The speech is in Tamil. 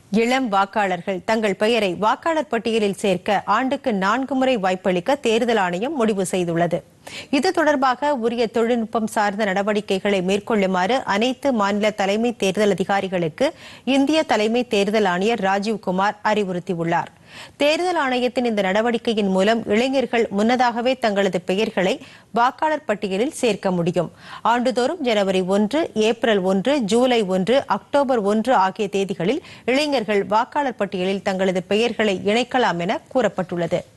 இளம் வாக்காளர்கள் தங்கள் பெயரை வாக்காளர் பட்டியலில் சேர்க்க ஆண்டுக்கு நான்கு முறை வாய்ப்பளிக்க தேர்தல் ஆணையம் முடிவு செய்துள்ளது இது தொடர்பாக உரிய தொழில்நுட்பம் சார்ந்த நடவடிக்கைகளை மேற்கொள்ளுமாறு அனைத்து மாநில தலைமை தேர்தல் அதிகாரிகளுக்கு இந்திய தலைமை தேர்தல் ஆணையர் ராஜீவ்குமார் அறிவுறுத்தியுள்ளார் தேர்தல் ஆணையத்தின் இந்த நடவடிக்கையின் மூலம் இளைஞர்கள் முன்னதாகவே தங்களது பெயர்களை வாக்காளர் பட்டியலில் சேர்க்க முடியும் ஆண்டுதோறும் ஜனவரி ஒன்று ஏப்ரல் ஒன்று ஜூலை ஒன்று அக்டோபர் ஒன்று ஆகிய தேதிகளில் இளைஞர்கள் வாக்காளர் பட்டியலில் தங்களது பெயர்களை இணைக்கலாம் என கூறப்பட்டுள்ளது